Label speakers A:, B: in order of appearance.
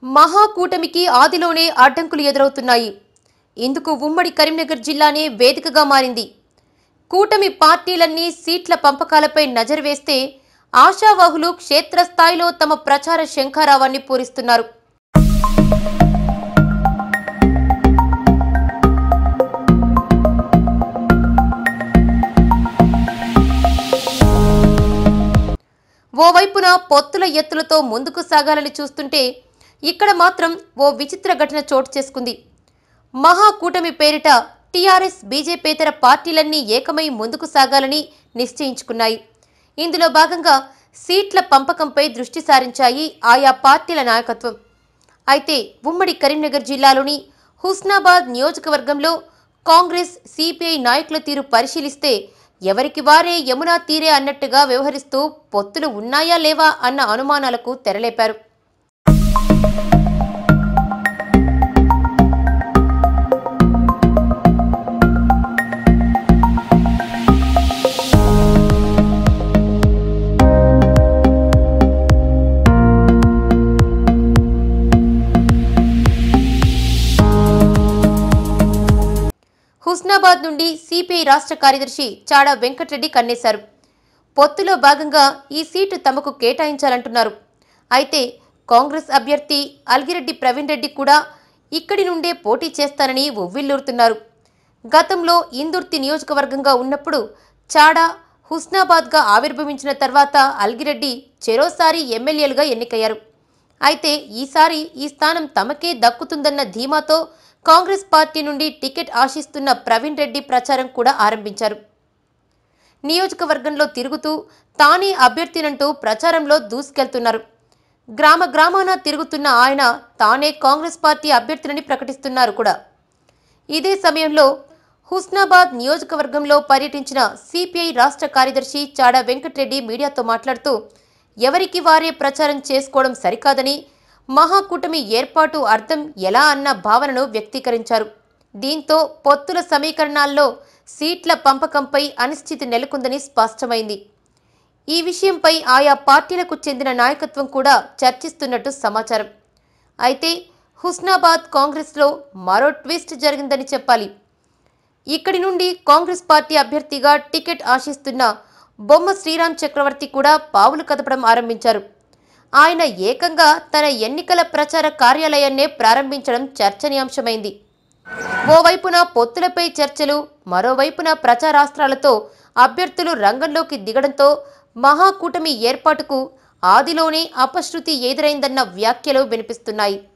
A: మహాకూటమికి ఆదిలోనే అడ్డంకులు ఎదురవుతున్నాయి ఇందుకు ఉమ్మడి కరీంనగర్ జిల్లానే వేదికగా మారింది కూటమి పార్టీలన్నీ సీట్ల పంపకాలపై నజరు వేస్తే ఆశావాహులు క్షేత్రస్థాయిలో తమ ప్రచార శంఖారావాన్ని పూరిస్తున్నారు ఓవైపున పొత్తుల ఎత్తులతో ముందుకు సాగాలని చూస్తుంటే ఇక్కడ మాత్రం ఓ విచిత్ర ఘటన చోటు చేసుకుంది మహాకూటమి పేరిట టీఆర్ఎస్ బీజేపీతర పార్టీలన్నీ ఏకమై ముందుకు సాగాలని నిశ్చయించుకున్నాయి ఇందులో భాగంగా సీట్ల పంపకంపై దృష్టి సారించాయి ఆయా పార్టీల నాయకత్వం అయితే ఉమ్మడి కరీంనగర్ జిల్లాలోని హుస్నాబాద్ నియోజకవర్గంలో కాంగ్రెస్ సిపిఐ నాయకుల తీరు పరిశీలిస్తే ఎవరికి వారే యమునా తీరే అన్నట్టుగా వ్యవహరిస్తూ పొత్తులు ఉన్నాయా లేవా అన్న అనుమానాలకు తెరలేపారు హుస్నాబాద్ నుండి సిపిఐ రాష్ట్ర కార్యదర్శి చాడా వెంకటరెడ్డి కన్నేశారు పొత్తులో భాగంగా ఈ సీటు తమకు కేటాయించాలంటున్నారు అయితే కాంగ్రెస్ అభ్యర్థి అల్గిరెడ్డి ప్రవీణ్ రెడ్డి కూడా ఇక్కడి నుండే పోటీ చేస్తానని ఉవ్విల్లూరుతున్నారు గతంలో ఇందుర్తి నియోజకవర్గంగా ఉన్నప్పుడు చాడా హుస్నాబాద్గా ఆవిర్భవించిన తర్వాత అల్గిరెడ్డి చెరోసారి ఎమ్మెల్యేలుగా ఎన్నికయ్యారు అయితే ఈసారి ఈ స్థానం తమకే దక్కుతుందన్న ధీమాతో కాంగ్రెస్ పార్టీ నుండి టికెట్ ఆశిస్తున్న ప్రవీణ్ రెడ్డి ప్రచారం కూడా ఆరంభించారు నియోజకవర్గంలో తిరుగుతూ తానే అభ్యర్థినంటూ ప్రచారంలో దూసుకెళ్తున్నారు గ్రామ గ్రామాన తిరుగుతున్న ఆయన తానే కాంగ్రెస్ పార్టీ అభ్యర్థినని ప్రకటిస్తున్నారు కూడా ఇదే సమయంలో హుస్నాబాద్ నియోజకవర్గంలో పర్యటించిన సిపిఐ రాష్ట్ర కార్యదర్శి చాడా వెంకటరెడ్డి మీడియాతో మాట్లాడుతూ ఎవరికి వారే ప్రచారం చేసుకోవడం సరికాదని మహాకూటమి ఏర్పాటు అర్థం ఎలా అన్న భావనను వ్యక్తీకరించారు దీంతో పొత్తుల సమీకరణాల్లో సీట్ల పంపకంపై అనిశ్చితి నెలకొందని స్పష్టమైంది ఈ విషయంపై ఆయా పార్టీలకు చెందిన నాయకత్వం కూడా చర్చిస్తున్నట్టు సమాచారం అయితే హుస్నాబాద్ కాంగ్రెస్లో మరో ట్విస్ట్ జరిగిందని చెప్పాలి ఇక్కడి నుండి కాంగ్రెస్ పార్టీ అభ్యర్థిగా టికెట్ ఆశిస్తున్న బొమ్మ శ్రీరామ్ చక్రవర్తి కూడా పావులు కదపడం ఆరంభించారు ఆయన ఏకంగా తన ఎన్నికల ప్రచార కార్యాలయాన్నే ప్రారంభించడం చర్చనీయాంశమైంది ఓవైపున పొత్తులపై చర్చలు మరోవైపున ప్రచారాస్త్రాలతో అభ్యర్థులు రంగంలోకి దిగడంతో మహాకూటమి ఏర్పాటుకు ఆదిలోనే అపశృతి ఎదురైందన్న వ్యాఖ్యలు వినిపిస్తున్నాయి